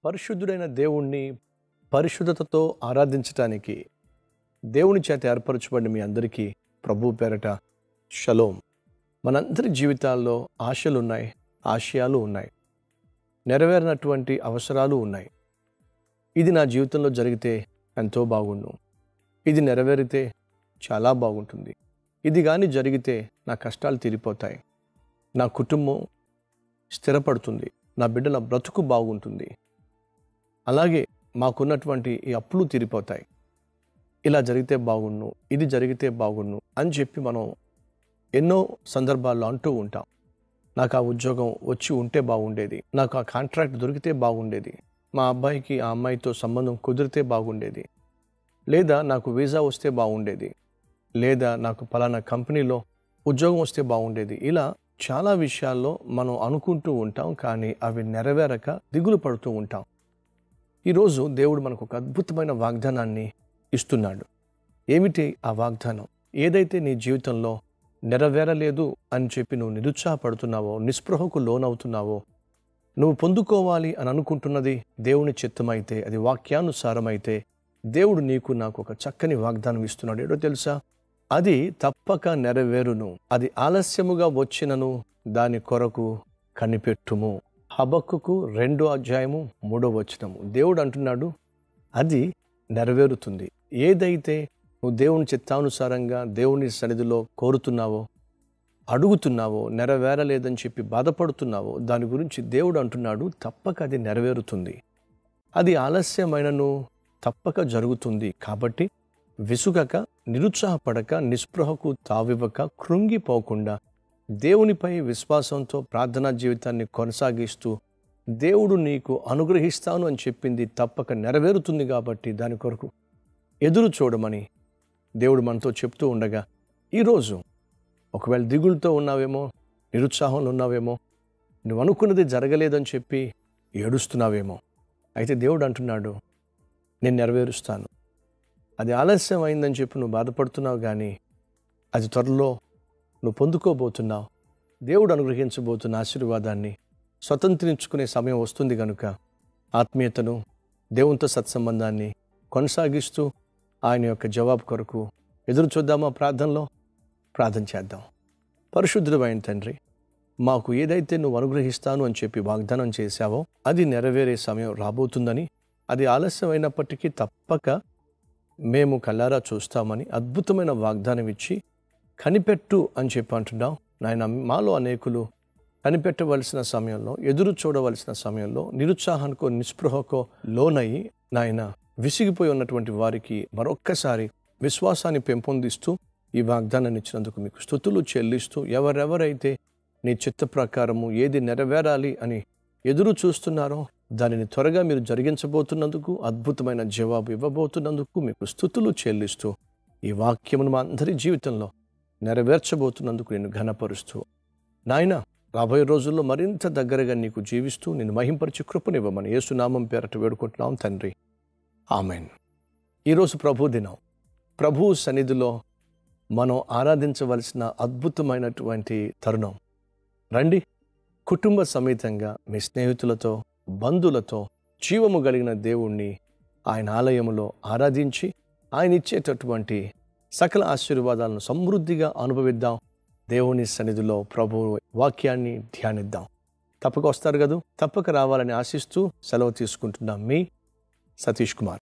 పరిశుద్ధుడైన దేవుణ్ణి పరిశుద్ధతతో ఆరాధించటానికి దేవుని చేత ఏర్పరచబడిన మీ అందరికీ ప్రభు పేరట షలోం మనందరి జీవితాల్లో ఆశలు ఉన్నాయి ఆశయాలు ఉన్నాయి నెరవేరినటువంటి అవసరాలు ఉన్నాయి ఇది నా జీవితంలో జరిగితే ఎంతో బాగుండు ఇది నెరవేరితే చాలా బాగుంటుంది ఇది కానీ జరిగితే నా కష్టాలు తీరిపోతాయి నా కుటుంబం స్థిరపడుతుంది నా బిడ్డల బ్రతుకు బాగుంటుంది అలాగే మాకున్నటువంటి ఈ అప్పులు తీరిపోతాయి ఇలా జరిగితే బాగుండు ఇది జరిగితే బాగుండు అని చెప్పి మనం ఎన్నో సందర్భాల్లో అంటూ ఉంటాం నాకు ఆ ఉద్యోగం వచ్చి ఉంటే బాగుండేది నాకు ఆ కాంట్రాక్ట్ దొరికితే బాగుండేది మా అబ్బాయికి ఆ అమ్మాయితో సంబంధం కుదిరితే బాగుండేది లేదా నాకు వీసా వస్తే బాగుండేది లేదా నాకు పలానా కంపెనీలో ఉద్యోగం వస్తే బాగుండేది ఇలా చాలా విషయాల్లో మనం అనుకుంటూ ఉంటాం కానీ అవి నెరవేరక దిగులు పడుతూ ఉంటాం ఈరోజు దేవుడు మనకు ఒక అద్భుతమైన వాగ్దానాన్ని ఇస్తున్నాడు ఏమిటి ఆ వాగ్దానం ఏదైతే నీ జీవితంలో నెరవేరలేదు అని చెప్పి నువ్వు నిరుత్సాహపడుతున్నావో నిస్పృహకు లోనవుతున్నావో నువ్వు పొందుకోవాలి అని అనుకుంటున్నది దేవుని చిత్తమైతే అది వాక్యానుసారమైతే దేవుడు నీకు నాకు ఒక చక్కని వాగ్దానం ఇస్తున్నాడు ఏడో తెలుసా అది తప్పక నెరవేరును అది ఆలస్యముగా వచ్చినను దాని కొరకు కనిపెట్టుము హబక్కుకు రెండో అధ్యాయము మూడో వచనము దేవుడు అంటున్నాడు అది నెరవేరుతుంది ఏదైతే నువ్వు దేవుని చిత్తానుసారంగా దేవుని సన్నిధిలో కోరుతున్నావో అడుగుతున్నావో నెరవేరలేదని చెప్పి బాధపడుతున్నావో దాని గురించి దేవుడు అంటున్నాడు తప్పక అది నెరవేరుతుంది అది ఆలస్యమైనను తప్పక జరుగుతుంది కాబట్టి విసుగక నిరుత్సాహపడక నిస్పృహకు తావివ్వక కృంగిపోకుండా దేవునిపై విశ్వాసంతో ప్రార్థనా జీవితాన్ని కొనసాగిస్తూ దేవుడు నీకు అనుగ్రహిస్తాను అని చెప్పింది తప్పక నెరవేరుతుంది కాబట్టి దాని కొరకు ఎదురు చూడమని దేవుడు మనతో చెప్తూ ఉండగా ఈరోజు ఒకవేళ దిగులుతో ఉన్నావేమో నిరుత్సాహంలో ఉన్నావేమో నువ్వు అనుకున్నది జరగలేదని చెప్పి ఏడుస్తున్నావేమో అయితే దేవుడు అంటున్నాడు నేను నెరవేరుస్తాను అది ఆలస్యం అయిందని చెప్పి నువ్వు బాధపడుతున్నావు కానీ అది త్వరలో నువ్వు పొందుకోబోతున్నావు దేవుడు అనుగ్రహించబోతున్న ఆశీర్వాదాన్ని స్వతంత్రించుకునే సమయం వస్తుంది కనుక ఆత్మీయతను దేవునితో సత్సంబంధాన్ని కొనసాగిస్తూ ఆయన యొక్క జవాబు కొరకు ఎదురు చూద్దామా ప్రార్థనలో ప్రార్థన చేద్దాం పరిశుద్ధుడు అయిన తండ్రి మాకు ఏదైతే నువ్వు అనుగ్రహిస్తాను అని చెప్పి వాగ్దానం చేశావో అది నెరవేరే సమయం రాబోతుందని అది ఆలస్యమైనప్పటికీ తప్పక మేము కల్లారా చూస్తామని అద్భుతమైన వాగ్దానం ఇచ్చి కనిపెట్టు అని చెప్పి అంటున్నాం నాయన మాలో అనేకులు కనిపెట్టవలసిన సమయంలో ఎదురు చూడవలసిన సమయంలో నిరుత్సాహానికో నిస్పృహకో లోనయి నాయన విసిగిపోయి ఉన్నటువంటి వారికి మరొక్కసారి విశ్వాసాన్ని పెంపొందిస్తూ ఈ వాగ్దానాన్ని ఇచ్చినందుకు మీకు స్థుతులు చెల్లిస్తూ ఎవరెవరైతే నీ చిత్త ప్రకారము ఏది నెరవేరాలి అని ఎదురు చూస్తున్నారో దానిని త్వరగా మీరు జరిగించబోతున్నందుకు అద్భుతమైన జవాబు ఇవ్వబోతున్నందుకు మీకు స్థుతులు చెల్లిస్తూ ఈ వాక్యమును మా అందరి జీవితంలో నెరవేర్చబోతున్నందుకు నేను ఘనపరుస్తూ నాయన రాబోయే రోజుల్లో మరింత దగ్గరగా నీకు జీవిస్తూ నేను మహింపరిచి కృపనివ్వమని యేసునామం పేరట వేడుకుంటున్నాం తండ్రి ఆమెన్ ఈరోజు ప్రభు దినం ప్రభు సన్నిధిలో మనం ఆరాధించవలసిన అద్భుతమైనటువంటి తరుణం రండి కుటుంబ సమేతంగా మీ స్నేహితులతో బంధువులతో జీవము కలిగిన దేవుణ్ణి ఆయన ఆలయములో ఆరాధించి ఆయన ఇచ్చేటటువంటి సకల ఆశీర్వాదాలను సమృద్ధిగా అనుభవిద్దాం దేవుని సన్నిధిలో ప్రభు వాక్యాన్ని ధ్యానిద్దాం తప్పక వస్తారు కదూ తప్పక రావాలని ఆశిస్తూ సెలవు తీసుకుంటున్నాం మీ సతీష్ కుమార్